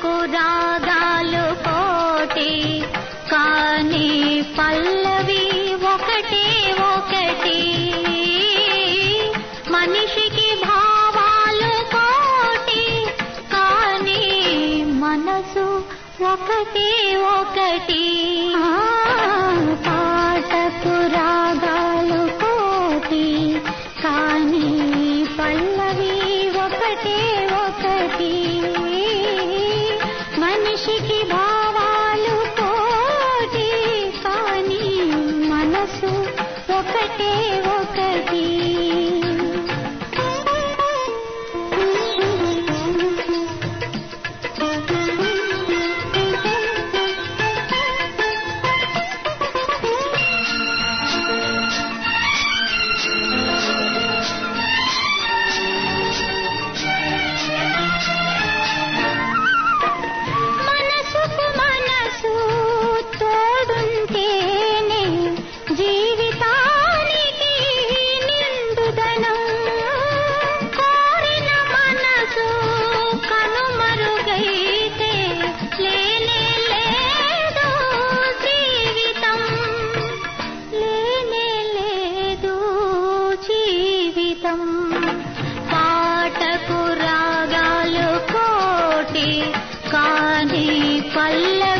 పాటకు రాగాలు కోటి కానీ పల్లవి ఒకటే ఒకటి మనిషికి భావాలు కోటి కానీ మనసు ఒకటి ఒకటి పాటకు రాగాలు కోటి కానీ పల్లవి ఒకటే ఒకటి మనిషికి భావాలు కోటి కానీ మనసు ఒకటే ఒకటి మనసుకు మనసు తోడుంటేనే జీవితానికి నిండుదనం కోరిన మనసు కనుమరుగైతే లేనే లేదు జీవితం లేనే లేదు జీవితం పాటకు రాగాలు కోటి కానీ పల్ల